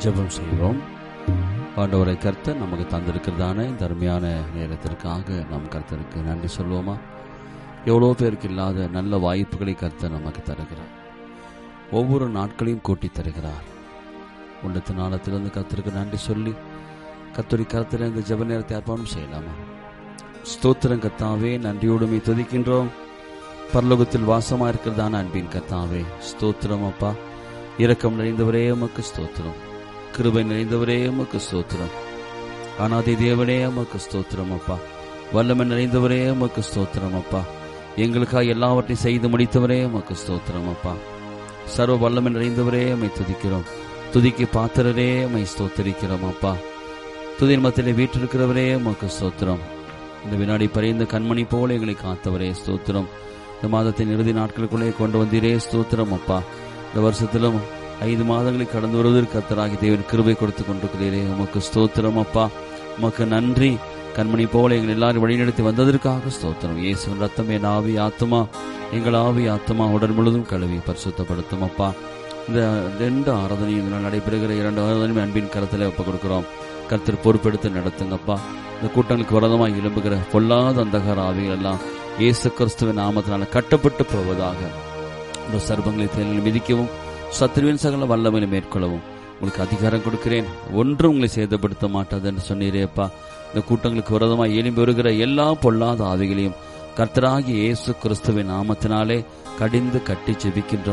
ஜெபம் செய்வோம் ஆண்டவரை கர்த்தர் நமக்கு தந்திருக்கிறதான இந்த அருமையான நேரத்திற்காக நாம் கர்த்தருக்கு நன்றி சொல்வோமா எவ்வளோ பேருக்கு இல்லாத நல்ல வாய்ப்புகளை கர்த்தர் நமக்கு தருகிறார் ஒவ்வொரு நாட்களையும் கூட்டி தருகிறார் உள்ளத்து நாளத்திலிருந்து கர்த்தருக்கு நன்றி சொல்லி கத்தோடி கருத்தில் இந்த ஜெப நேரத்தை அர்ப்பணம் செய்யலாமா ஸ்தோத்திரம் கத்தாவே நன்றியோடுமை துதிக்கின்றோம் பரலோகத்தில் வாசமா இருக்கிறதான அன்பின் கத்தாவே ஸ்தோத்திரம் அப்பா இரக்கம் நிறைந்தவரே உமக்கு ஸ்தோத்திரம் கிருபை நிறைந்தவரே உமக்கு ஸ்தோத்திரம் அனாதி தேவனே உமக்கு ஸ்தோத்திரம் அப்பா வல்லமை நிறைந்தவரே உமக்கு ஸ்தோத்திரம் அப்பா எங்களுக்காக எல்லாவற்றையும் செய்து முடித்தவரே உமக்கு ஸ்தோத்திரம் அப்பா சர்வ வல்லமை நிறைந்தவரே உம்மை துதிக்கிறோம் துதிக்கு பாத்திரரே உம்மை ஸ்தோத்தரிக்கிறோம் அப்பா துதின் மத்தியிலே வீற்றிருக்கிறவரே உமக்கு ஸ்தோத்திரம் இந்த வினாடி பறைந்த கண்மணி போல எங்களை காத்தவரே ஸ்தோத்திரம் இந்த மாதத்தின் இறுதி நாட்களுக்குள்ளே கொண்டு வந்தீரே ஸ்தோத்திரம் அப்பா இந்த வருஷத்திலும் ஐந்து மாதங்களை கடந்து வருவதற்கு கத்தராகி தேவன் கிருபை கொடுத்து கொண்டிருக்கிறீரே உமக்கு ஸ்தோத்திரம் அப்பா உமக்கு நன்றி கண்மணி போல எங்கள் எல்லாரும் வழிநடத்தி வந்ததற்காக ஸ்தோத்திரம் இயேசுவின் ரத்தம் என் ஆவி ஆத்துமா எங்கள் ஆவி ஆத்துமா உடல் முழுதும் கழுவி பரிசுத்தப்படுத்தும் அப்பா இந்த ரெண்டு ஆராதனையும் இதனால் நடைபெறுகிற இரண்டு ஆராதனையும் அன்பின் கரத்தில் ஒப்பு கொடுக்கிறோம் கர்த்தர் பொறுப்பெடுத்து நடத்துங்கப்பா இந்த கூட்டங்களுக்கு விரதமாக எழும்புகிற பொல்லாத அந்தகார ஆவிகள் எல்லாம் இயேசு கிறிஸ்துவின் நாமத்தினால கட்டப்பட்டு போவதாக இந்த சர்பங்களை தேனில் மிதிக்கவும் சத்ருவின் சகல வல்லமையை மேற்கொள்ளவும் உங்களுக்கு அதிகாரம் கொடுக்கிறேன் ஒன்றும் உங்களை சேதப்படுத்த மாட்டாது என்று சொன்னீரேப்பா இந்த கூட்டங்களுக்கு விரதமாக எழும்பி வருகிற எல்லா பொல்லாத ஆவிகளையும் கர்த்தராகி இயேசு கிறிஸ்துவின் நாமத்தினாலே கடிந்து கட்டி ஜெபிக்கின்றோம்